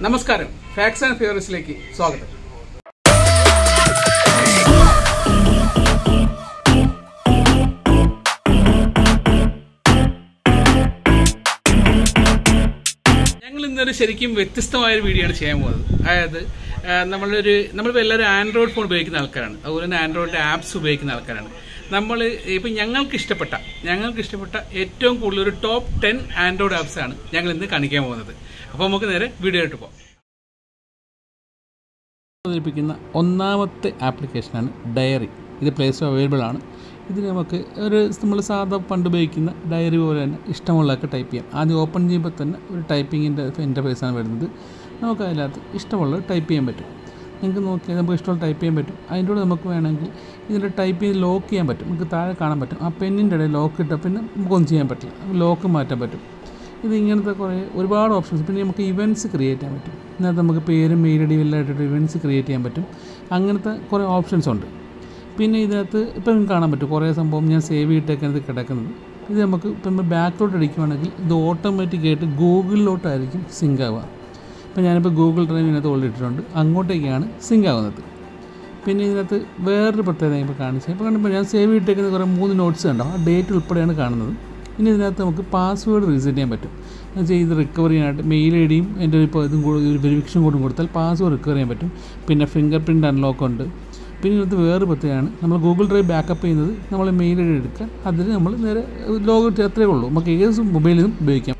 നമസ്കാരം fax and ഫിയറസിലേക്ക് സ്വാഗതം ഞങ്ങൾ ഇന്നൊരു ശരിക്കും വ്യത്യസ്തമായ ഒരു വീഡിയോ ആണ് ചെയ്യാൻ പോകുന്നത് അതായത് ആ, നമ്മളൊരു നമ്മളിപ്പോൾ എല്ലാവരും ആൻഡ്രോയിഡ് ഫോൺ ഉപയോഗിക്കുന്ന ആൾക്കാരാണ് അതുപോലെ തന്നെ ആൻഡ്രോയിഡ് ആപ്സ് ഉപയോഗിക്കുന്ന ആൾക്കാരാണ് നമ്മൾ ഇപ്പം ഞങ്ങൾക്ക് ഇഷ്ടപ്പെട്ട ഞങ്ങൾക്ക് ഇഷ്ടപ്പെട്ട ഏറ്റവും കൂടുതൽ ഒരു ടോപ്പ് ടെൻ ആൻഡ്രോയിഡ് ആപ്സ് ആണ് ഞങ്ങൾ ഇന്ന് കാണിക്കാൻ പോകുന്നത് അപ്പോൾ നമുക്ക് നേരെ വീഡിയോ ആയിട്ട് പോകാം അവതരിപ്പിക്കുന്ന ഒന്നാമത്തെ ആപ്ലിക്കേഷനാണ് ഡയറി ഇത് പ്ലേ സ്റ്റോർ അവൈലബിൾ ആണ് ഇത് നമുക്ക് ഒരു നമ്മൾ സാധാ പണ്ട് ഉപയോഗിക്കുന്ന ഡയറി പോലെ തന്നെ ഇഷ്ടമുള്ളതൊക്കെ ടൈപ്പ് ചെയ്യാം ആദ്യം ഓപ്പൺ ചെയ്യുമ്പോൾ തന്നെ ഒരു ടൈപ്പിങ്ങിൻ്റെ ഇൻ്റർഫേസാണ് വരുന്നത് നമുക്ക് അതിനകത്ത് ഇഷ്ടമുള്ളത് ടൈപ്പ് ചെയ്യാൻ പറ്റും നിങ്ങൾക്ക് നോക്കിയാൽ നമുക്ക് ഇഷ്ടമുള്ള ടൈപ്പ് ചെയ്യാൻ പറ്റും അതിൻ്റെ കൂടെ നമുക്ക് വേണമെങ്കിൽ ഇതിൻ്റെ ടൈപ്പ് ചെയ്ത് ലോക്ക് ചെയ്യാൻ പറ്റും നമുക്ക് താഴെ കാണാൻ പറ്റും ആ പെന്നിൻ്റെ ഇടയിൽ ലോക്ക് ഇട്ടാൽ പിന്നെ നമുക്കൊന്നും ചെയ്യാൻ പറ്റില്ല ലോക്ക് മാറ്റാൻ പറ്റും ഇത് ഇങ്ങനത്തെ കുറേ ഒരുപാട് ഓപ്ഷൻസ് പിന്നെ നമുക്ക് ഇവൻറ്റ്സ് ക്രിയേറ്റ് ചെയ്യാൻ പറ്റും ഇതിനകത്ത് നമുക്ക് പേരും മെയിൽ ഐ ഡി എല്ലാം ഇട്ടിട്ട് ഇവൻറ്റ്സ് ക്രിയേറ്റ് ചെയ്യാൻ പറ്റും അങ്ങനത്തെ കുറേ ഓപ്ഷൻസ് ഉണ്ട് പിന്നെ ഇതിനകത്ത് ഇപ്പം നിങ്ങൾക്ക് കാണാൻ പറ്റും കുറേ സംഭവം ഞാൻ സേവ് ചെയ്തിട്ടേക്കാണ് ഇത് കിടക്കുന്നത് ഇത് നമുക്ക് ഇപ്പം നമ്മൾ ബാക്കിലോട്ട് അടിക്കുവാണെങ്കിൽ ഇത് ഓട്ടോമാറ്റിക്കായിട്ട് ഗൂഗിളിലോട്ടായിരിക്കും സിങ്ക് ആവുക ഇപ്പം ഞാനിപ്പോൾ ഗൂഗിൾ ഡ്രൈവ് ഇതിനകത്ത് ഓൾറെഡി ഇട്ടിട്ടുണ്ട് അങ്ങോട്ടേക്കാണ് സിങ്ക് ആവുന്നത് പിന്നെ ഇതിനകത്ത് വേറൊരു പ്രത്യേകത ഇപ്പോൾ കാണിച്ചത് ഇപ്പോൾ കണ്ടപ്പോൾ ഞാൻ സേവ് ചെയ്തിട്ടേക്കുന്ന കുറേ മൂന്ന് നോട്ട്സ് കണ്ടോ ആ ഡേറ്റ് ഉൾപ്പെടെയാണ് കാണുന്നത് ഇനി ഇതിനകത്ത് നമുക്ക് പാസ്വേഡ് റീസെറ്റ് ചെയ്യാൻ പറ്റും എന്നുവെച്ചാൽ ഇത് റിക്കവർ ചെയ്യാനായിട്ട് മെയിൽ ഐ ഡിയും എൻ്റെ ഇപ്പോൾ ഇതും കൂടി ഒരു വെരിഫിക്കേഷൻ കോഡും കൊടുത്താൽ പാസ്വേഡ് റിക്കവർ ചെയ്യാൻ പറ്റും പിന്നെ ഫിംഗർ പ്രിൻറ്റ് അൺലോക്ക് ഉണ്ട് പിന്നെ ഇതിനകത്ത് വേറെ പ്രത്യേകമാണ് നമ്മൾ ഗൂഗിൾ ഡ്രൈവ് ബാക്കപ്പ് ചെയ്യുന്നത് നമ്മൾ മെയിൽ ഐ ഡി എടുക്കുക അതിന് നമ്മൾ നേരെ ലോഗ് അത്രയേ ഉള്ളൂ നമുക്ക് ഏത് മൊബൈലിലും ഉപയോഗിക്കാം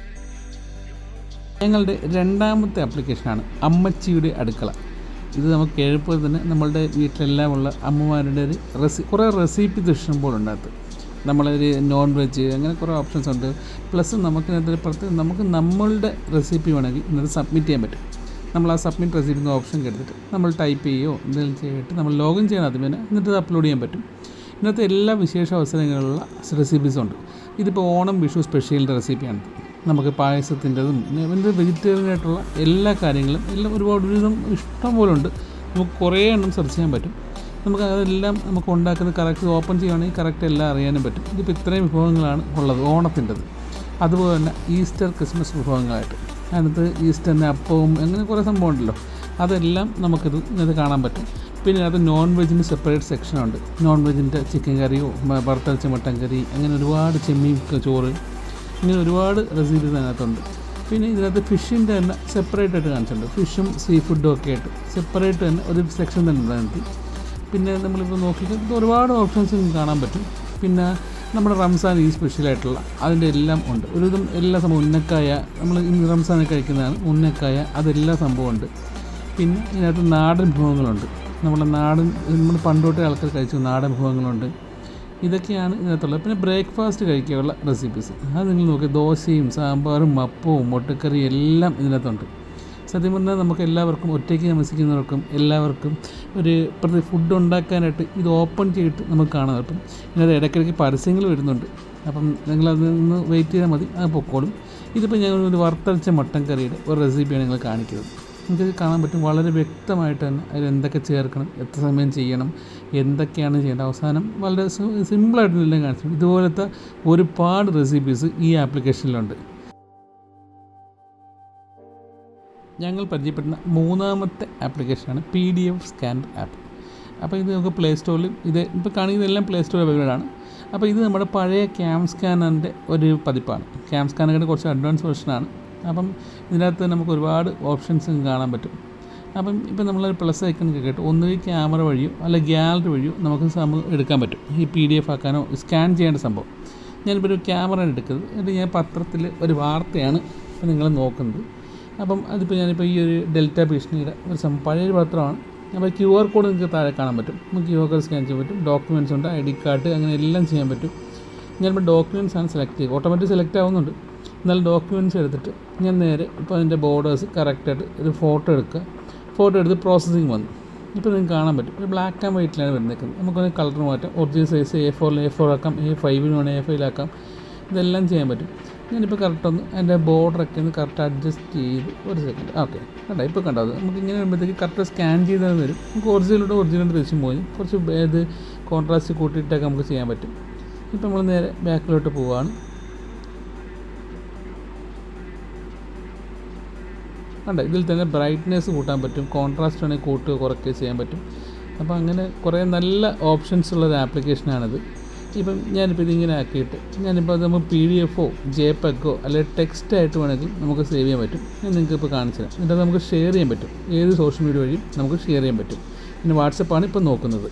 ഞങ്ങളുടെ രണ്ടാമത്തെ ആപ്ലിക്കേഷനാണ് അമ്മച്ചിയുടെ അടുക്കള ഇത് നമുക്ക് എഴുപ്പോൾ തന്നെ നമ്മളുടെ വീട്ടിലെല്ലാം ഉള്ള അമ്മമാരുടെ ഒരു റെസി കുറേ റെസിപ്പി ഇഷ്ടംപോലെ ഉണ്ടാകത്ത് നമ്മളൊരു നോൺ വെജ് അങ്ങനെ കുറേ ഓപ്ഷൻസ് ഉണ്ട് പ്ലസ് നമുക്ക് ഇതിനകത്ത് പ്രത്യേകം നമുക്ക് നമ്മളുടെ റെസിപ്പി വേണമെങ്കിൽ ഇതിനകത്ത് സബ്മിറ്റ് ചെയ്യാൻ പറ്റും നമ്മൾ ആ സബ്മിറ്റ് റെസിപ്പി എന്ന ഓപ്ഷൻ എടുത്തിട്ട് നമ്മൾ ടൈപ്പ് ചെയ്യുകയോ എന്തെങ്കിലും ചെയ്തിട്ട് നമ്മൾ ലോഗിൻ ചെയ്യണം അതിന് പിന്നെ എന്നിട്ട് ഇത് അപ്ലോഡ് ചെയ്യാൻ പറ്റും ഇന്നത്തെ എല്ലാ വിശേഷ അവസരങ്ങളിലുള്ള റെസിപ്പീസും ഉണ്ട് ഇതിപ്പോൾ ഓണം വിഷു സ്പെഷ്യലിൻ്റെ റെസിപ്പിയാണ് നമുക്ക് പായസത്തിൻ്റെതും എന്ത് വെജിറ്റേറിയൻ ആയിട്ടുള്ള എല്ലാ കാര്യങ്ങളും എല്ലാം ഒരുപാട് ഒരുവിധം ഇഷ്ടം പോലെ ഉണ്ട് നമുക്ക് കുറേ എണ്ണം സെർച്ച് ചെയ്യാൻ പറ്റും നമുക്ക് അതെല്ലാം നമുക്ക് ഉണ്ടാക്കുന്നത് കറക്റ്റ് ഓപ്പൺ ചെയ്യുകയാണെങ്കിൽ കറക്റ്റ് എല്ലാം അറിയാനും പറ്റും ഇതിപ്പോൾ ഇത്രയും വിഭവങ്ങളാണ് ഉള്ളത് ഓണത്തിൻ്റെത് അതുപോലെ തന്നെ ഈസ്റ്റർ ക്രിസ്മസ് വിഭവങ്ങളായിട്ട് അതിനകത്ത് ഈസ്റ്ററിൻ്റെ അപ്പവും അങ്ങനെ കുറേ സംഭവം ഉണ്ടല്ലോ അതെല്ലാം നമുക്കിത് ഇത് കാണാൻ പറ്റും പിന്നെ അത് നോൺ വെജിന് സെപ്പറേറ്റ് സെക്ഷനുണ്ട് നോൺ വെജിൻ്റെ ചിക്കൻ കറിയോ മ- വറുത്തരച്ച മട്ടൻ കറി അങ്ങനെ ഒരുപാട് ചെമ്മീൻ ക- ചോറ് ഇങ്ങനെ ഒരുപാട് റെസിപ്പീസ് അതിനകത്തുണ്ട് പിന്നെ ഇതിനകത്ത് ഫിഷിൻ്റെ തന്നെ സെപ്പറേറ്റ് ആയിട്ട് കാണിച്ചിട്ടുണ്ട് ഫിഷും സീ ഫുഡും ഒക്കെ ആയിട്ട് സെപ്പറേറ്റ് തന്നെ ഒരു സെക്ഷൻ തന്നെ ഉണ്ട് അതിനകത്ത് പിന്നെ നമ്മളിപ്പോൾ നോക്കിയിട്ട് ഇത് ഒരുപാട് ഓപ്ഷൻസ് നിങ്ങൾക്ക് കാണാൻ പറ്റും പിന്നെ നമ്മുടെ റംസാൻ ഈ സ്പെഷ്യലായിട്ടുള്ള അതിൻ്റെ എല്ലാം ഉണ്ട് ഒരുവിധം എല്ലാ സംഭവം ഉന്നക്കായ നമ്മൾ ഇന്ന് റംസാനൊക്കെ കഴിക്കുന്നതാണ് ഉന്നക്കായ അതെല്ലാം സംഭവമുണ്ട് പിന്നെ ഇതിനകത്ത് നാടൻ വിഭവങ്ങളുണ്ട് നമ്മുടെ നാടൻ നമ്മൾ പണ്ടോട്ടേ ആൾക്കാർ കഴിച്ചു നാടൻ വിഭവങ്ങളുണ്ട് ഇതൊക്കെയാണ് ഇതിനകത്തുള്ളത് പിന്നെ ബ്രേക്ക്ഫാസ്റ്റ് കഴിക്കാനുള്ള റെസിപ്പീസ് അത് നിങ്ങൾ നോക്കി ദോശയും സാമ്പാറും അപ്പവും മുട്ടക്കറിയും എല്ലാം ഇതിനകത്തുണ്ട് സത്യം പറഞ്ഞാൽ നമുക്ക് എല്ലാവർക്കും ഒറ്റയ്ക്ക് താമസിക്കുന്നവർക്കും എല്ലാവർക്കും ഒരു പ്രതി ഫുഡ് ഉണ്ടാക്കാനായിട്ട് ഇത് ഓപ്പൺ ചെയ്തിട്ട് നമുക്ക് കാണാൻ പറ്റും ഇതിനകത്ത് ഇടയ്ക്കിടയ്ക്ക് പരസ്യങ്ങൾ വരുന്നുണ്ട് അപ്പം നിങ്ങളത് നിന്ന് വെയിറ്റ് ചെയ്താൽ മതി അത് പൊക്കോളും ഇതിപ്പോൾ ഞങ്ങൾ ഒരു വറുത്തരച്ച മട്ടൻ കറിയുടെ ഒരു റെസിപ്പിയാണ് നിങ്ങൾ കാണിക്കുന്നത് നിങ്ങൾക്ക് കാണാൻ പറ്റും വളരെ വ്യക്തമായിട്ട് തന്നെ അതിൽ എന്തൊക്കെ ചേർക്കണം എത്ര സമയം ചെയ്യണം എന്തൊക്കെയാണ് ചെയ്യേണ്ടത് അവസാനം വളരെ സിമ്പിളായിട്ട് എല്ലാം കാണിച്ചു ഇതുപോലത്തെ ഒരുപാട് റെസിപ്പീസ് ഈ ആപ്ലിക്കേഷനിലുണ്ട് ഞങ്ങൾ പരിചയപ്പെടുന്ന മൂന്നാമത്തെ ആപ്ലിക്കേഷനാണ് P D F scanner app അപ്പോൾ ഇത് നമുക്ക് പ്ലേ സ്റ്റോറിൽ ഇത് ഇപ്പോൾ കാണിക്കുന്നതെല്ലാം പ്ലേ സ്റ്റോറിൽ അവൈലബിൾ ആണ് അപ്പോൾ ഇത് നമ്മുടെ പഴയ ക്യാം സ്കാനറിൻ്റെ ഒരു പതിപ്പാണ് ക്യാം സ്കാനറിൻ്റെ കുറച്ച് അഡ്വാൻസ് വെർഷനാണ് അപ്പം ഇതിനകത്ത് നമുക്ക് ഒരുപാട് ഓപ്ഷൻസ് കാണാൻ പറ്റും അപ്പം ഇപ്പം നമ്മളൊരു പ്ലസ് ഐക്കൺ കേട്ട് ഒന്നുകിൽ ക്യാമറ വഴിയോ അല്ല ഗ്യാലറി വഴിയോ നമുക്ക് സമ എടുക്കാൻ പറ്റും ഈ പി ഡി എഫ് ആക്കാനോ സ്കാൻ ചെയ്യേണ്ട സംഭവം ഞാനിപ്പോൾ ഒരു ക്യാമറ എടുക്കുന്നത് എന്നിട്ട് ഞാൻ പത്രത്തിൽ ഒരു വാർത്തയാണ് ഇപ്പം നിങ്ങൾ നോക്കുന്നത് അപ്പം അതിപ്പോൾ ഞാനിപ്പോൾ ഈ ഒരു ഡെൽറ്റ ഭീഷണിയുടെ ഒരു സം പഴയൊരു പത്രമാണ് അപ്പോൾ ക്യു ആർ കോഡ് നിങ്ങൾക്ക് താഴെ കാണാൻ പറ്റും നമുക്ക് ക്യു ആർ കോഡ് സ്കാൻ ചെയ്യാൻ പറ്റും ഡോക്യുമെൻറ്റ്സ് ഉണ്ട് ഐ ഡി കാർഡ് അങ്ങനെ എല്ലാം ചെയ്യാൻ പറ്റും ഞാനിപ്പോൾ ഡോക്യുമെൻറ്റ്സ് ആണ് സെലക്ട് ചെയ്യുക ഓട്ടോമാറ്റിക് സെലക്ട് ആവുന്നുണ്ട് എന്നാൽ ഡോക്യുമെൻറ്റ്സ് എടുത്തിട്ട് ഞാൻ നേരെ ഇപ്പോൾ അതിൻ്റെ ബോർഡേഴ്സ് കറക്റ്റായിട്ട് ഒരു ഫോട്ടോ എടുക്കുക ഫോട്ടോ എടുത്ത് പ്രോസസ്സിങ് വന്നു ഇപ്പോൾ നിങ്ങൾക്ക് കാണാൻ പറ്റും ഒരു ബ്ലാക്ക് ആൻഡ് വൈറ്റിലാണ് വരുന്നേക്കുന്നത് നമുക്കൊന്ന് കളർ മാറ്റാം ഒറിജിനൽ സൈസ് എ ഫോറിൽ എ ഫോർ ആക്കാം എ ഫൈവിന് വേണേൽ എ ഫൈവിലാക്കാം ഇതെല്ലാം ചെയ്യാൻ പറ്റും ഞാനിപ്പോൾ കറക്റ്റ് ഒന്ന് അതിൻ്റെ ബോർഡറൊക്കെ ഒന്ന് കറക്റ്റ് അഡ്ജസ്റ്റ് ചെയ്ത് ഒരു സെക്കൻഡ് ഓക്കെ കണ്ടോ ഇപ്പോൾ കണ്ടോ അത് നമുക്ക് ഇങ്ങനെ വരുമ്പോഴത്തേക്ക് കറക്റ്റ് സ്കാൻ ചെയ്താൽ വരും നമുക്ക് ഒറിജിനലോട്ട് ഒറിജിനൽ തിരിച്ചും പോയി കുറച്ച് ഇത് കോൺട്രാസ്റ്റ് കൂട്ടിയിട്ടൊക്കെ നമുക്ക് ചെയ്യാൻ പറ്റും ഇപ്പോൾ നമ്മൾ നേരെ ബാക്കിലോട്ട് പോവുകയാണ് ഉണ്ട് ഇതിൽ തന്നെ ബ്രൈറ്റ്നെസ് കൂട്ടാൻ പറ്റും കോൺട്രാസ്റ്റ് വേണമെങ്കിൽ കൂട്ടുക കുറയ്ക്കുക ചെയ്യാൻ പറ്റും അപ്പോൾ അങ്ങനെ കുറേ നല്ല ഓപ്ഷൻസ് ഉള്ള ഒരു ആപ്ലിക്കേഷനാണിത് ഇപ്പം ഞാനിപ്പോൾ ഇതിങ്ങനെ ആക്കിയിട്ട് ഞാനിപ്പോൾ അത് നമുക്ക് പി ഡി എഫോ ജെ പെഗോ അല്ലെങ്കിൽ ടെക്സ്റ്റ് ആയിട്ട് വേണമെങ്കിൽ നമുക്ക് സേവ് ചെയ്യാൻ പറ്റും ഞാൻ നിങ്ങൾക്ക് ഇപ്പോൾ കാണിച്ചു തരാം എന്നിട്ട് നമുക്ക് ഷെയർ ചെയ്യാൻ പറ്റും ഏത് സോഷ്യൽ മീഡിയ വഴിയും നമുക്ക് ഷെയർ ചെയ്യാൻ പറ്റും പിന്നെ വാട്സപ്പാണ് ഇപ്പോൾ നോക്കുന്നത്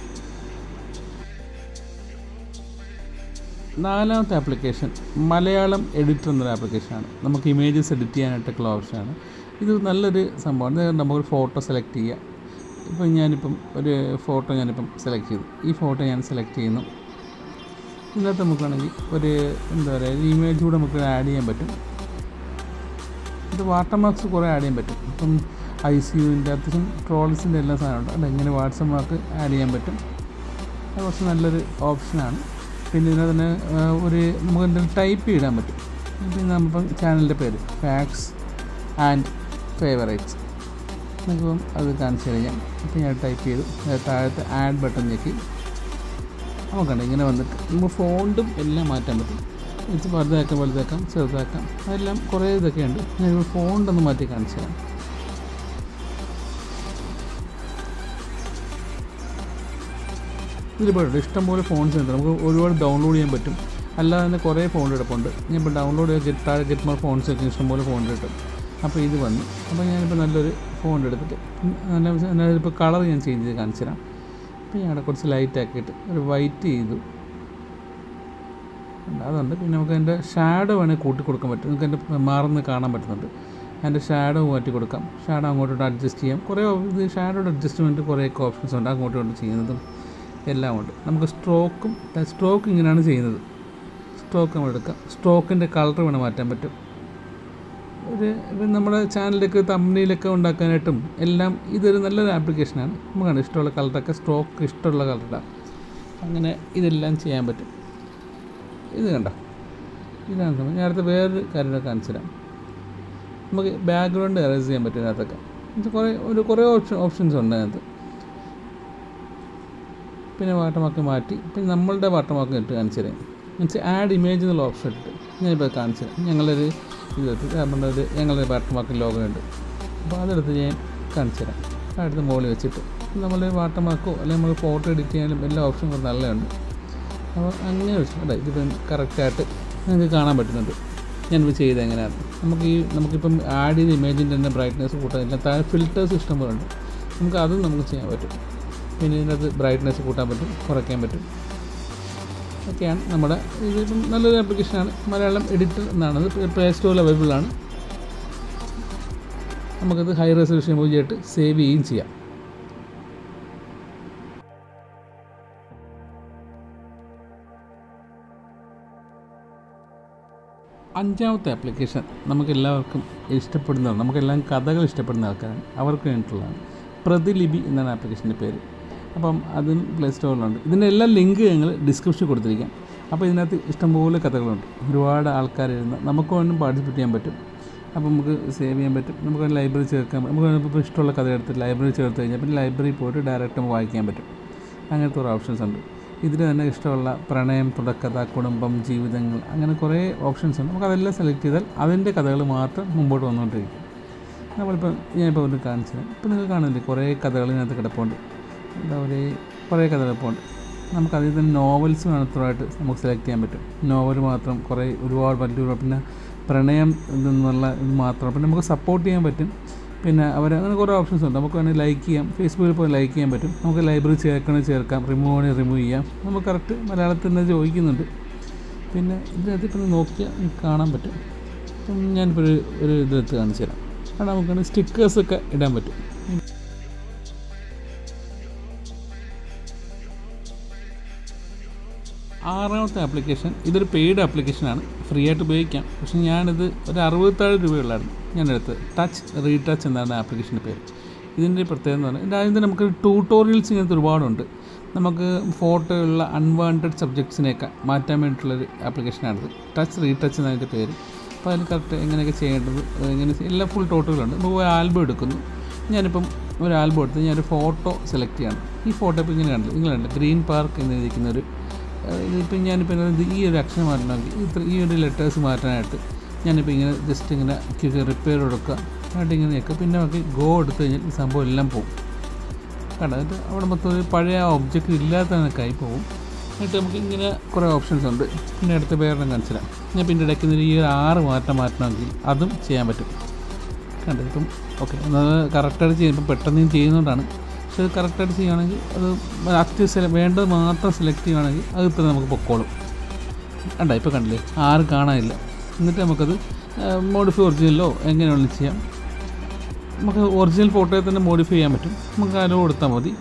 നാലാമത്തെ ആപ്ലിക്കേഷൻ മലയാളം എഡിറ്റർ എന്നൊരു ആപ്ലിക്കേഷനാണ് നമുക്ക് ഇമേജസ് എഡിറ്റ് ചെയ്യാനായിട്ടൊക്കെയുള്ള ഓപ്ഷനാണ് ഇത് നല്ലൊരു സംഭവമാണ് ഇത് നമുക്കൊരു ഫോട്ടോ സെലക്ട് ചെയ്യാം ഇപ്പം ഞാനിപ്പം ഒരു ഫോട്ടോ ഞാനിപ്പം സെലക്ട് ചെയ്തു ഈ ഫോട്ടോ ഞാൻ സെലക്ട് ചെയ്യുന്നു ഇതിനകത്ത് നമുക്ക് വേണമെങ്കിൽ ഒരു എന്താ പറയുക ഒരു ഇമേജ് കൂടെ നമുക്ക് ആഡ് ചെയ്യാൻ പറ്റും ഇത് വാട്ടർ മാർക്സ് കുറേ ആഡ് ചെയ്യാൻ പറ്റും ഇപ്പം ഐ സി യുവിൻ്റെ അത്യാവശ്യം ട്രോൾസിൻ്റെ എല്ലാ സാധനമുണ്ട് അത് എങ്ങനെ വാട്സപ്പ് മാർക്ക് ആഡ് ചെയ്യാൻ പറ്റും അത് കുറച്ച് നല്ലൊരു ഓപ്ഷനാണ് പിന്നെ ഇതിനകത്ത് തന്നെ ആ, ഒരു നമുക്ക് എന്തെങ്കിലും ടൈപ്പ് ചെയ്താൻ പറ്റും പിന്നെ നമ്മളിപ്പം ചാനലിൻ്റെ പേര് ഫാക്സ് ആൻഡ് ഫേവറേറ്റ്സ് നമുക്കിപ്പം അത് കാണിച്ചു കഴിഞ്ഞാൽ ഇപ്പം ഞാൻ ടൈപ്പ് ചെയ്തു അത് താഴത്തെ ആഡ് ബട്ടൺ ഞെക്കി നമുക്കുണ്ട് ഇങ്ങനെ വന്നിട്ട് നമുക്ക് ഫോണ്ടും എല്ലാം മാറ്റാൻ പറ്റും ഇത് വലുതാക്കാം വലുതാക്കാം ചെറുതാക്കാം അതെല്ലാം കുറേ ഇതൊക്കെ ഉണ്ട് ഞാൻ ഫോണ്ടൊന്ന് മാറ്റി കാണിച്ചു തരാം ഇതിലിപ്പോഴുണ്ട് ഇഷ്ടംപോലെ ഫോൺസ് ഉണ്ട് നമുക്ക് ഒരുപാട് ഡൗൺലോഡ് ചെയ്യാൻ പറ്റും അല്ലാതെ തന്നെ കുറേ ഫോൺ കിടപ്പുണ്ട് ഞാൻ ഇപ്പോൾ ഡൗൺലോഡ് ചെയ്ത് ഗെറ്റ് താഴെ ഗെറ്റ് മോർ ഫോൺസ് ഒക്കെ ഇഷ്ടംപോലെ ഫോൺ കിട്ടും അപ്പോൾ ഇത് വന്നു അപ്പോൾ ഞാനിപ്പോൾ നല്ലൊരു ഫോൺ എടുത്തിട്ട് നല്ല ഇപ്പോൾ കളർ ഞാൻ ചേഞ്ച് ചെയ്ത് കാണിച്ചു തരാം അപ്പോൾ ഞാൻ അവിടെ കുറച്ച് ലൈറ്റ് ആക്കിയിട്ട് ഒരു വൈറ്റ് ചെയ്തു ഉണ്ട്. അതുണ്ട് പിന്നെ നമുക്ക് അതിൻ്റെ ഷാഡോ വേണമെങ്കിൽ കൂട്ടി കൊടുക്കാൻ പറ്റും നമുക്ക് അതിൻ്റെ മാറുന്ന കാണാൻ പറ്റുന്നുണ്ട് അതിൻ്റെ ഷാഡോ മാറ്റി കൊടുക്കാം ഷാഡോ അങ്ങോട്ടോട്ട് അഡ്ജസ്റ്റ് ചെയ്യാം കുറേ ഓ- ഇത് ഷാഡോയുടെ അഡ്ജസ്റ്റ്മെൻറ്റ് കുറേയൊക്കെ ഓപ്ഷൻസ് ഉണ്ട് അങ്ങോട്ടും ഇങ്ങോട്ടും ചെയ്യുന്നതും എല്ലാം ഉണ്ട് നമുക്ക് സ്ട്രോക്കും സ്ട്രോക്ക് ഇങ്ങനെയാണ് ചെയ്യുന്നത് സ്ട്രോക്ക് നമ്മൾ എടുക്കാം സ്ട്രോക്കിൻ്റെ കളർ വേണം മാറ്റാൻ പറ്റും ഒരു ഇപ്പം നമ്മുടെ ചാനലിലേക്ക് തമ്മിലൊക്കെ ഉണ്ടാക്കാനായിട്ടും എല്ലാം ഇതൊരു നല്ലൊരു ആപ്ലിക്കേഷനാണ് നമുക്കാണ് ഇഷ്ടമുള്ള കളറൊക്കെ സ്ട്രോക്ക് ഇഷ്ടമുള്ള കളറിടാം അങ്ങനെ ഇതെല്ലാം ചെയ്യാൻ പറ്റും ഇത് കണ്ടോ ഇതാണ് സംഭവം ഞാൻ അടുത്ത വേറൊരു കാര്യം കൂടെ കാണിച്ചു തരാം നമുക്ക് ബാക്ക്ഗ്രൗണ്ട് അറേഞ്ച് ചെയ്യാൻ പറ്റും ഇതിനകത്തൊക്കെ ഇത് കുറേ ഒരു കുറേ ഓപ്ഷൻ ഓപ്ഷൻസ് ഉണ്ട് അതിനകത്ത് പിന്നെ വാട്ടർമാർക്ക് മാറ്റി പിന്നെ നമ്മളുടെ വാട്ടർമാർക്ക് ഇട്ട് കാണിച്ചു തരാം എന്നുവെച്ചാൽ ആഡ് ഇമേജ് എന്നുള്ള ഓപ്ഷൻ ഇട്ടിട്ട് ഞാനിപ്പോൾ കാണിച്ചു തരാം ഞങ്ങളൊരു ഇതെടുത്ത് നമ്മുടെ ഒരു ഞങ്ങളുടെ വാട്ടർമാർക്ക് ലോഗോ ഉണ്ട് അപ്പോൾ അതെടുത്ത് ഞാൻ കാണിച്ചു തരാം അടുത്ത് മുകളിൽ വെച്ചിട്ട് നമ്മൾ വാട്ടർമാർക്കോ അല്ലെങ്കിൽ നമ്മൾ ഫോട്ടോ എഡിറ്റ് ചെയ്യാനും എല്ലാ ഓപ്ഷനും നല്ലതുണ്ട് അപ്പോൾ അങ്ങനെ വെച്ചു അതെ ഇതിപ്പം കറക്റ്റായിട്ട് നിങ്ങൾക്ക് കാണാൻ പറ്റുന്നുണ്ട് ഞാനിപ്പോൾ ചെയ്ത് എങ്ങനെയാണ് നമുക്ക് ഈ നമുക്കിപ്പം ആഡ് ചെയ്ത ഇമേജിൻ്റെ തന്നെ ബ്രൈറ്റ്നസ് കൂട്ടാൻ ഇല്ല താഴെ ഫിൽറ്റേഴ്സ് ഇഷ്ടംപോലെ ഉണ്ട് നമുക്ക് അതും നമുക്ക് ചെയ്യാൻ പറ്റും പിന്നെ ഇതിനകത്ത് ബ്രൈറ്റ്നസ് കൂട്ടാൻ പറ്റും കുറയ്ക്കാൻ പറ്റും ഒക്കെയാണ് നമ്മുടെ ഇതിപ്പം നല്ലൊരു ആപ്ലിക്കേഷനാണ് മലയാളം എഡിറ്റർ എന്നാണ് ഇത് പ്ലേ സ്റ്റോറിൽ അവൈലബിൾ ആണ് നമുക്കത് ഹൈ റെസൊല്യൂഷൻ ഇമോജി ആയിട്ട് സേവ് ചെയ്യുകയും ചെയ്യാം അഞ്ചാമത്തെ ആപ്ലിക്കേഷൻ നമുക്കെല്ലാവർക്കും ഇഷ്ടപ്പെടുന്നതാണ് നമുക്കെല്ലാം കഥകൾ ഇഷ്ടപ്പെടുന്ന ആൾക്കാരാണ് അവർക്ക് വേണ്ടിയിട്ടുള്ളതാണ് പ്രതിലിപി എന്നാണ് ആപ്ലിക്കേഷൻ്റെ പേര് അപ്പം അതും പ്ലേ സ്റ്റോറിലുണ്ട് ഇതിൻ്റെ എല്ലാ ലിങ്ക് ഞങ്ങൾ ഡിസ്ക്രിപ്ഷനിൽ കൊടുത്തിരിക്കാം അപ്പോൾ ഇതിനകത്ത് ഇഷ്ടംപോലെ കഥകളുണ്ട് ഒരുപാട് ആൾക്കാർ ഇരുന്ന് നമുക്ക് വേണം പാർട്ടിസിപ്പേറ്റ് ചെയ്യാൻ പറ്റും അപ്പോൾ നമുക്ക് സേവ് ചെയ്യാൻ പറ്റും നമുക്ക് ലൈബ്രറി ചേർക്കാൻ നമുക്ക് ഇപ്പോൾ ഇഷ്ടമുള്ള കഥ എടുത്ത് ലൈബ്രറി ചേർത്ത് കഴിഞ്ഞാൽ പിന്നെ ലൈബ്രറി പോയിട്ട് ഡയറക്റ്റ് നമുക്ക് വായിക്കാൻ പറ്റും അങ്ങനത്തെ കുറേ ഓപ്ഷൻസ് ഉണ്ട് ഇതിൽ തന്നെ ഇഷ്ടമുള്ള പ്രണയം തുടക്കഥ കുടുംബം ജീവിതങ്ങൾ അങ്ങനെ കുറേ ഓപ്ഷൻസ് ഉണ്ട് നമുക്ക് അതെല്ലാം സെലക്ട് ചെയ്താൽ അതിൻ്റെ കഥകൾ മാത്രം മുമ്പോട്ട് വന്നുകൊണ്ടിരിക്കും നമ്മളിപ്പോൾ ഞാനിപ്പോൾ ഒന്ന് കാണിച്ചത് ഇപ്പോൾ നിങ്ങൾ കാണുന്നില്ലേ കുറേ കഥകൾ ഇതിനകത്ത് കിടപ്പുണ്ട് എന്താ പറയുക കുറേ കഥ കിടപ്പുണ്ട് നമുക്ക് അതിൽ തന്നെ നോവൽസ് മാത്രമായിട്ട് നമുക്ക് സെലക്ട് ചെയ്യാൻ പറ്റും നോവൽ മാത്രം കുറേ ഒരുപാട് വലിയ പിന്നെ പ്രണയം എന്നുള്ള ഇത് മാത്രം പിന്നെ നമുക്ക് സപ്പോർട്ട് ചെയ്യാൻ പറ്റും പിന്നെ അവർ അങ്ങനെ കുറേ ഓപ്ഷൻസ് ഉണ്ട് നമുക്ക് വേണമെങ്കിൽ ലൈക്ക് ചെയ്യാം ഫേസ്ബുക്കിൽ പോയി ലൈക്ക് ചെയ്യാൻ പറ്റും നമുക്ക് ലൈബ്രറി ചേർക്കണമെങ്കിൽ ചേർക്കാം റിമൂവ് ആണെങ്കിൽ റിമൂവ് ചെയ്യാം നമുക്ക് കറക്റ്റ് മലയാളത്തിൽ തന്നെ ചോദിക്കുന്നുണ്ട് പിന്നെ ഇതിനകത്ത് ഇപ്പം നോക്കിയാൽ നിങ്ങൾക്ക് കാണാൻ പറ്റും ഇപ്പം ഞാനിപ്പോൾ ഒരു ഒരു ഇതെടുത്ത് കാണിച്ചു തരാം അവിടെ നമുക്ക് സ്റ്റിക്കേഴ്സൊക്കെ ഇടാൻ പറ്റും ആറാമത്തെ ആപ്ലിക്കേഷൻ ഇതൊരു പെയ്ഡ് ആപ്ലിക്കേഷനാണ് ഫ്രീ ആയിട്ട് ഉപയോഗിക്കാം പക്ഷേ ഞാനിത് ഒരു അറുപത്തേഴ് രൂപയുള്ളായിരുന്നു ഞാനെടുത്ത് ടച്ച് റീടച്ച് എന്നാണ് ആപ്ലിക്കേഷൻ്റെ പേര് ഇതിൻ്റെ പ്രത്യേകത എന്ന് പറഞ്ഞാൽ ഇതിൻ്റെ ആദ്യം നമുക്ക് ട്യൂട്ടോറിയൽസ് ഇങ്ങനത്തെ ഒരുപാടുണ്ട് നമുക്ക് ഫോട്ടോയുള്ള അൺവാണ്ടഡ് സബ്ജക്ട്സിനെയൊക്കെ മാറ്റാൻ വേണ്ടിയിട്ടുള്ളൊരു ആപ്ലിക്കേഷനാണിത് ടച്ച് റീടച്ച് എന്നാണ് അതിൻ്റെ പേര് അപ്പോൾ അതിൽ കറക്റ്റ് എങ്ങനെയൊക്കെ ചെയ്യേണ്ടത് എങ്ങനെ എല്ലാ ഫുൾ ടോട്ടുകളുണ്ട് നമുക്ക് ഒരു ആൽബം എടുക്കുന്നു ഞാനിപ്പം ഒരു ആൽബം എടുത്ത് ഞാനൊരു ഫോട്ടോ സെലക്ട് ചെയ്യണം ഈ ഫോട്ടോ ഇപ്പോൾ ഇങ്ങനെ കണ്ടു നിങ്ങൾ കണ്ടു ഗ്രീൻ പാർക്ക് എന്ന് എഴുതിയിരിക്കുന്ന ഒരു ഇതിപ്പോൾ ഞാനിപ്പോൾ ഇത് ഈ ഒരു അക്ഷരം മാറ്റണമെങ്കിൽ ഇത്ര ഈ ഒരു ലെറ്റേഴ്സ് മാറ്റാനായിട്ട് ഞാനിപ്പോൾ ഇങ്ങനെ ജസ്റ്റ് ഇങ്ങനെ റിപ്പയർ കൊടുക്കുക എന്നിട്ട് ഇങ്ങനെ നിൽക്കുക പിന്നെ നമുക്ക് ഗോ എടുത്തു കഴിഞ്ഞാൽ ഈ സംഭവം എല്ലാം പോകും കണ്ടോ എന്നിട്ട് അവിടെ മൊത്തം ഒരു പഴയ ആ ഒബ്ജക്റ്റ് ഇല്ലാത്ത കണക്കായി പോകും എന്നിട്ട് നമുക്ക് ഇങ്ങനെ കുറേ ഓപ്ഷൻസ് ഉണ്ട് പിന്നെ അടുത്ത വേറെ കാണിച്ചില്ല ഞാൻ പിന്നെ ഇടയ്ക്ക് നിന്ന് ഈ ഒരു ആറ് മാറ്റം മാറ്റണമെങ്കിൽ അതും ചെയ്യാൻ പറ്റും കണ്ടത് ഇപ്പം ഓക്കെ അത് കറക്റ്റായിട്ട് ചെയ്യുമ്പോൾ പെട്ടെന്ന് ഞാൻ ചെയ്യുന്നതുകൊണ്ടാണ് പക്ഷേ അത് കറക്റ്റായിട്ട് ചെയ്യുകയാണെങ്കിൽ അത് അത്യാവശ്യം വേണ്ടത് മാത്രം സെലക്ട് ചെയ്യുകയാണെങ്കിൽ അത് ഇപ്പം നമുക്ക് പൊക്കോളും കണ്ട ഇപ്പോൾ കണ്ടില്ലേ ആരും കാണാനില്ല എന്നിട്ട് നമുക്കത് മോഡിഫൈ ഒറിജിനലോ എങ്ങനെ വേണമെങ്കിലും ചെയ്യാം നമുക്ക് ഒറിജിനൽ ഫോട്ടോയിൽ തന്നെ മോഡിഫൈ ചെയ്യാൻ പറ്റും നമുക്ക് അലോ കൊടുത്താൽ മതി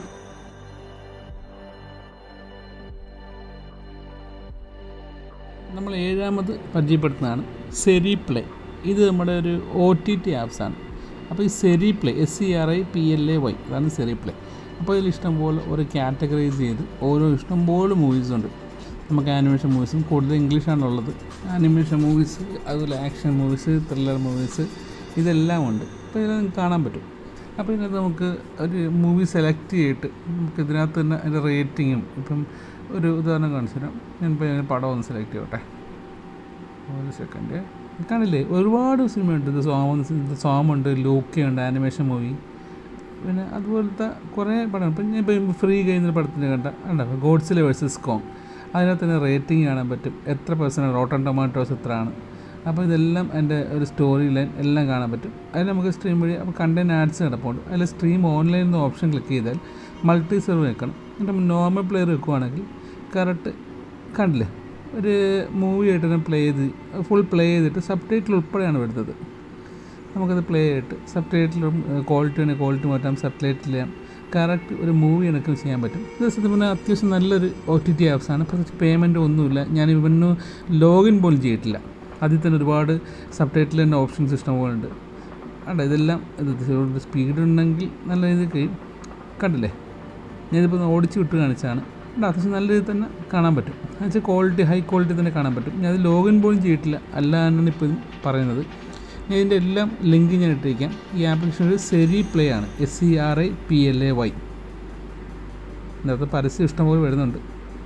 നമ്മൾ ഏഴാമത് പരിചയപ്പെടുത്തുന്നതാണ് സെരി പ്ലേ ഇത് നമ്മുടെ ഒരു ഒ ടി ടി ആപ്സാണ് അപ്പോൾ ഈ സെരി play S C R I P L A Y അതാണ് സെരി പ്ലേ അപ്പോൾ ഇതിൽ ഇഷ്ടംപോലെ ഒരു കാറ്റഗറൈസ് ചെയ്ത് ഓരോ ഇഷ്ടംപോലെ മൂവീസ് ഉണ്ട് നമുക്ക് ആനിമേഷൻ മൂവീസും കൂടുതൽ ഇംഗ്ലീഷാണുള്ളത് ആനിമേഷൻ മൂവീസ് അതുപോലെ ആക്ഷൻ മൂവീസ് ത്രില്ലർ മൂവീസ് ഇതെല്ലാം ഉണ്ട് അപ്പോൾ ഇതിൽ നിങ്ങൾക്ക് കാണാൻ പറ്റും അപ്പോൾ ഇതിനകത്ത് നമുക്ക് ഒരു മൂവി സെലക്ട് ചെയ്തിട്ട് നമുക്ക് ഇതിനകത്ത് തന്നെ അതിൻ്റെ റേറ്റിങ്ങും ഇപ്പം ഒരു ഉദാഹരണം കാണിച്ചു തരാം ഞാനിപ്പോൾ ഇതിന് പടം ഒന്ന് സെലക്ട് ചെയ്യട്ടെ ഒരു സെക്കൻഡ് കാണില്ലേ ഒരുപാട് സിനിമയുണ്ട് ഇത് സോമ ഇത് സോമുണ്ട് ലൂക്കയുണ്ട് ആനിമേഷൻ മൂവി പിന്നെ അതുപോലത്തെ കുറേ പടം ഇപ്പം ഞാൻ ഇപ്പം ഫ്രീ കഴിയുന്ന പടത്തിന് കണ്ട ഉണ്ടോ ഗോഡ്സിലെ വേഴ്സസ് കോങ് അതിനകത്ത് തന്നെ റേറ്റിംഗ് കാണാൻ പറ്റും എത്ര പെർസെൻറ്റ് റോട്ടൺ ടൊമാറ്റോസ് എത്രയാണ് അപ്പോൾ ഇതെല്ലാം എൻ്റെ ഒരു സ്റ്റോറി ലൈൻ എല്ലാം കാണാൻ പറ്റും അതിൽ നമുക്ക് സ്ട്രീം വഴി അപ്പോൾ കണ്ടൻറ് ആഡ്സ് കിടപ്പുണ്ട് അതിൽ സ്ട്രീം ഓൺലൈൻ എന്ന ഓപ്ഷൻ ക്ലിക്ക് ചെയ്താൽ മൾട്ടി സെർവ് വെക്കണം എന്നിട്ട് നോർമൽ പ്ലെയർ വെക്കുവാണെങ്കിൽ കറക്റ്റ് കണ്ടില്ലേ ഒരു മൂവി ആയിട്ട് തന്നെ പ്ലേ ചെയ്ത് ഫുൾ പ്ലേ ചെയ്തിട്ട് സബ് ടൈറ്റിൽ ഉൾപ്പെടെയാണ് വരുന്നത് നമുക്കത് പ്ലേ ചെയ്തിട്ട് സബ് ടൈറ്റിലും ക്വാളിറ്റി വേണമെങ്കിൽ ക്വാളിറ്റി മാറ്റാം സബ് ടൈറ്റിൽ ചെയ്യാം കറക്റ്റ് ഒരു മൂവി കണക്ക് ചെയ്യാൻ പറ്റും ഇത് സത്യം പറഞ്ഞാൽ അത്യാവശ്യം നല്ലൊരു ഒ ടി ടി ആപ്സാണ് പ്രത്യേകിച്ച് പേയ്മെൻറ്റ് ഒന്നുമില്ല ഞാൻ ഇവന് ലോഗിൻ പോലും ചെയ്തിട്ടില്ല അതിൽ തന്നെ ഒരുപാട് സബ് ടൈറ്റിൽ തന്നെ ഓപ്ഷൻസ് ഇഷ്ടംപോലെ ഉണ്ട് കണ്ട ഇതെല്ലാം ഇത് സ്പീഡ് ഉണ്ടെങ്കിൽ നല്ല രീതിയിൽ കഴിയും കണ്ടില്ലേ ഞാനിപ്പോൾ ഓടിച്ച് വിട്ട് കാണിച്ചാണ് ഉണ്ട് അത്യാവശ്യം നല്ല രീതിയിൽ തന്നെ കാണാൻ പറ്റും എന്നുവെച്ചാൽ ക്വാളിറ്റി ഹൈ ക്വാളിറ്റി തന്നെ കാണാൻ പറ്റും ഞാൻ അത് ലോഗിൻ പോലും ചെയ്തിട്ടില്ല അല്ലാണ്ടാണ് ഇപ്പോൾ പറയുന്നത് ഞാൻ ഇതിൻ്റെ എല്ലാം ലിങ്ക് ഞാൻ ഇട്ടിരിക്കാം ഈ ആപ്ലിക്കേഷൻ ഒരു സെരി പ്ലേ ആണ് S C R I P L A Y ഇതിനകത്ത് പരസ്യം ഇഷ്ടംപോലെ വരുന്നുണ്ട്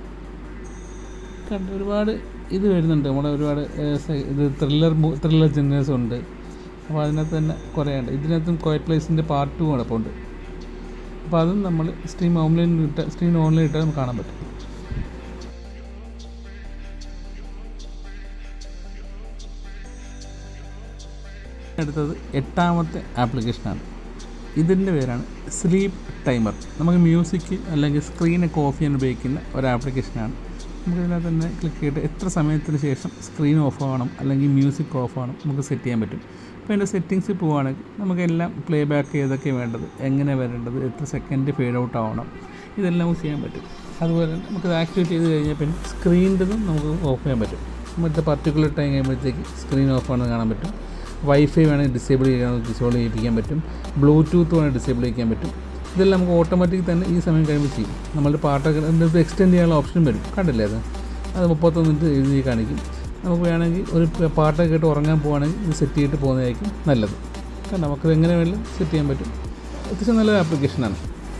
കണ്ട് ഒരുപാട് ഇത് വരുന്നുണ്ട് നമ്മുടെ ഒരുപാട് ഏഹ്, സെ- ഇത് ത്രില്ലർ ത്രില്ലർ ജനേഴ്സ് ഉണ്ട് അപ്പോൾ അതിനകത്ത് തന്നെ കുറേ ഉണ്ട് ഇതിനകത്തും ക്വയറ്റ് പ്ലേസിൻ്റെ പാർട്ട് ടു കിടപ്പുണ്ട് അപ്പോൾ അതും നമ്മൾ സ്ട്രീം ഓൺലൈൻ ഇട്ട സ്ട്രീം ഓൺലൈൻ ഇട്ടാൽ നമുക്ക് കാണാൻ പറ്റും അടുത്തത് എട്ടാമത്തെ ആപ്ലിക്കേഷനാണ് ഇതിൻ്റെ പേരാണ് സ്ലീപ്പ് ടൈമർ നമുക്ക് മ്യൂസിക് അല്ലെങ്കിൽ സ്ക്രീനൊക്കെ ഓഫ് ചെയ്യാൻ ഉപയോഗിക്കുന്ന ഒരു ആപ്ലിക്കേഷനാണ് നമുക്ക് ഇതിനകത്ത് തന്നെ ക്ലിക്ക് ചെയ്തിട്ട് എത്ര സമയത്തിന് ശേഷം സ്ക്രീൻ ഓഫ് ആവണം അല്ലെങ്കിൽ മ്യൂസിക് ഓഫ് ആവണം നമുക്ക് സെറ്റ് ചെയ്യാൻ പറ്റും അപ്പോൾ അതിൻ്റെ സെറ്റിങ്സിൽ പോവുകയാണെങ്കിൽ നമുക്കെല്ലാം പ്ലേ ബാക്ക് ഏതൊക്കെ വേണ്ടത് എങ്ങനെ വരേണ്ടത് എത്ര സെക്കൻഡ് ഫെയ്ഡ് ഔട്ട് ആവണം ഇതെല്ലാം നമുക്ക് ചെയ്യാൻ പറ്റും അതുപോലെ തന്നെ നമുക്കത് ആക്ടിവേറ്റ് ചെയ്ത് കഴിഞ്ഞാൽ പിന്നെ സ്ക്രീനിൻ്റെതും നമുക്ക് ഓഫ് ചെയ്യാൻ പറ്റും മറ്റേ പർട്ടിക്കുലർ ടൈം കഴിയുമ്പോഴത്തേക്ക് സ്ക്രീൻ ഓഫ് ആണെന്ന് കാണാൻ പറ്റും വൈഫൈ വേണമെങ്കിൽ ഡിസേബിൾ ചെയ്യാൻ ഡിസേബിൾ ചെയ്യിപ്പിക്കാൻ പറ്റും ബ്ലൂടൂത്ത് വേണമെങ്കിൽ ഡിസേബിൾ ചെയ്യിക്കാൻ പറ്റും ഇതെല്ലാം നമുക്ക് ഓട്ടോമാറ്റിക് തന്നെ ഈ സമയം കഴിയുമ്പോൾ ചെയ്യും നമ്മളുടെ പാട്ടൊക്കെ ഇതിനകത്ത് എക്സ്റ്റെൻഡ് ചെയ്യാനുള്ള ഓപ്ഷൻ വരും കണ്ടില്ലേ അത് അത് മുപ്പത്തൊന്ന് മിനിറ്റ് എഴുതി കാണിക്കും നമുക്ക് വേണമെങ്കിൽ ഒരു പ- പാട്ടൊക്കെ കേട്ട് ഉറങ്ങാൻ പോവുകയാണെങ്കിൽ ഇത് സെറ്റ് ചെയ്തിട്ട് പോകുന്നതായിരിക്കും നല്ലത് കാരണം നമുക്കത് എങ്ങനെ വേണമെങ്കിലും സെറ്റ് ചെയ്യാൻ പറ്റും അത്യാവശ്യം നല്ലൊരു ആപ്ലിക്കേഷനാണ്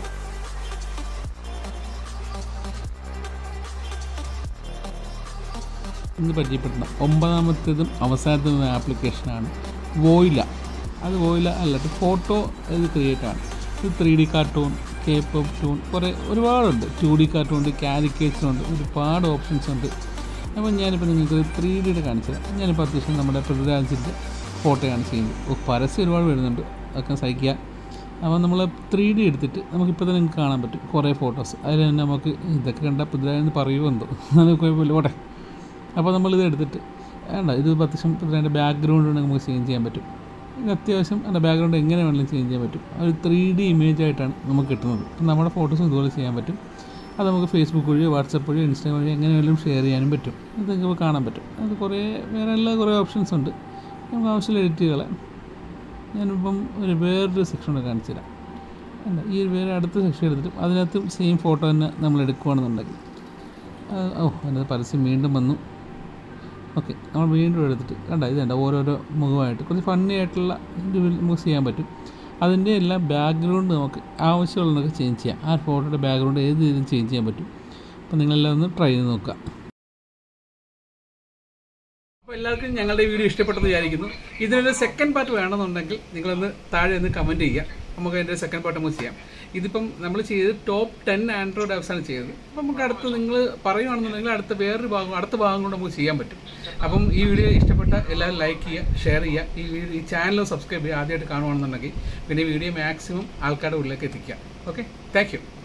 ഇന്ന് പരിചയപ്പെടുന്ന ഒമ്പതാമത്തേതും അവസാനത്തേതും ആപ്ലിക്കേഷനാണ് വോയില അത് വോയില അല്ലാത്ത ഫോട്ടോ ഇത് ക്രിയേറ്റ് ആണ് ഇത് three D cartoon K pop toon കുറേ ഒരുപാടുണ്ട് ടു ഡി കാർട്ടൂൺ ഉണ്ട് കാരിക്കേച്ചർ ഉണ്ട് ഒരുപാട് ഓപ്ഷൻസ് ഉണ്ട് അപ്പോൾ ഞാനിപ്പോൾ നിങ്ങൾക്ക് ത്രീ ഡിയുടെ കാണിച്ചത് ഞാനിപ്പോൾ അത്യാവശ്യം നമ്മുടെ പൃഥ്വിരാജിൻ്റെ ഫോട്ടോയാണ് ചെയ്യുന്നത് ഓ പരസ്യം ഒരുപാട് വരുന്നുണ്ട് അതൊക്കെ സഹിക്കുക അപ്പോൾ നമ്മൾ ത്രീ ഡി എടുത്തിട്ട് നമുക്കിപ്പോൾ തന്നെ നിങ്ങൾക്ക് കാണാൻ പറ്റും കുറേ ഫോട്ടോസ് അതിൽ തന്നെ നമുക്ക് ഇതൊക്കെ കണ്ടാൽ പൃഥ്വിരാജെന്ന് പറയുമോ എന്തോ അത് കുഴപ്പമില്ല പോട്ടെ അപ്പോൾ നമ്മളിത് എടുത്തിട്ട് വേണ്ട ഇത് അത്യാവശ്യം അതിൻ്റെ ബാക്ക്ഗ്രൗണ്ട് നമുക്ക് ചേഞ്ച് ചെയ്യാൻ പറ്റും ഇത് അത്യാവശ്യം അതിൻ്റെ ബാക്ക്ഗ്രൗണ്ട് എങ്ങനെ വേണമെങ്കിലും ചേഞ്ച് ചെയ്യാൻ പറ്റും ഒരു ത്രീ ഡി ഇമേജ് ആയിട്ടാണ് നമുക്ക് കിട്ടുന്നത് അപ്പം നമ്മുടെ ഫോട്ടോസും ഇതുപോലെ ചെയ്യാൻ പറ്റും അത് നമുക്ക് ഫേസ്ബുക്ക് വഴിയോ വാട്സപ്പ് വഴിയോ ഇൻസ്റ്റാഗ്രാം വഴിയോ എങ്ങനെ വേണമെങ്കിലും ഷെയർ ചെയ്യാനും പറ്റും അത് നിങ്ങൾക്ക് കാണാൻ പറ്റും അത് കുറേ വേറെ എല്ലാ കുറേ ഓപ്ഷൻസ് ഉണ്ട് നമുക്ക് ആവശ്യമുള്ള എഡിറ്റുകളെ ഞാനിപ്പം ഒരു വേറൊരു സെക്ഷൻ കൂടെ കാണിച്ചു തരാം അല്ല ഈ ഒരു വേറെ അടുത്ത സെക്ഷൻ എടുത്തിട്ട് അതിനകത്തും സെയിം ഫോട്ടോ തന്നെ നമ്മൾ എടുക്കുകയാണെന്നുണ്ടെങ്കിൽ ആ, ഓ അതിൻ്റെ പരസ്യം വീണ്ടും വന്നു ഓക്കെ നമ്മൾ വീണ്ടും എടുത്തിട്ട് കണ്ട ഇത് കണ്ട ഓരോരോ മുഖമായിട്ട് കുറച്ച് ഫണ്ണി ആയിട്ടുള്ള ഇത് നമുക്ക് ചെയ്യാൻ പറ്റും അതിൻ്റെ എല്ലാം ബാക്ക്ഗ്രൗണ്ട് നമുക്ക് ആവശ്യമുള്ളതൊക്കെ ചേഞ്ച് ചെയ്യാം ആ ഫോട്ടോയുടെ ബാക്ക്ഗ്രൗണ്ട് ഏത് രീതിയിലും ചേഞ്ച് ചെയ്യാൻ പറ്റും അപ്പോൾ നിങ്ങളെല്ലാം ഒന്ന് ട്രൈ ചെയ്ത് നോക്കുക അപ്പോൾ അപ്പോൾ എല്ലാവർക്കും ഞങ്ങളുടെ ഈ വീഡിയോ ഇഷ്ടപ്പെട്ടെന്ന് വിചാരിക്കുന്നു ഇതിനൊരു സെക്കൻഡ് പാർട്ട് വേണമെന്നുണ്ടെങ്കിൽ നിങ്ങളൊന്ന് താഴെ ഒന്ന് കമൻറ്റ് ചെയ്യുക നമുക്ക് അതിൻ്റെ സെക്കൻഡ് പാർട്ട് നമുക്ക് ചെയ്യാം ഇതിപ്പം നമ്മൾ ചെയ്തത് ടോപ്പ് ടെൻ ആൻഡ്രോയിഡ് ആപ്സാണ് ചെയ്തത് അപ്പം നമുക്ക് അടുത്ത് നിങ്ങൾ പറയുകയാണെന്നുണ്ടെങ്കിൽ അടുത്ത വേറൊരു ഭാഗം അടുത്ത ഭാഗം കൊണ്ട് നമുക്ക് ചെയ്യാൻ പറ്റും അപ്പം ഈ വീഡിയോ ഇഷ്ടപ്പെട്ട എല്ലാവരും ലൈക്ക് ചെയ്യുക ഷെയർ ചെയ്യുക ഈ വീഡിയോ ഈ ചാനൽ സബ്സ്ക്രൈബ് ചെയ്യുക ആദ്യമായിട്ട് കാണുകയാണെന്നുണ്ടെങ്കിൽ പിന്നെ ഈ വീഡിയോ മാക്സിമം ആൾക്കാരുടെ ഉള്ളിലേക്ക് എത്തിക്കുക ഓക്കെ താങ്ക് യു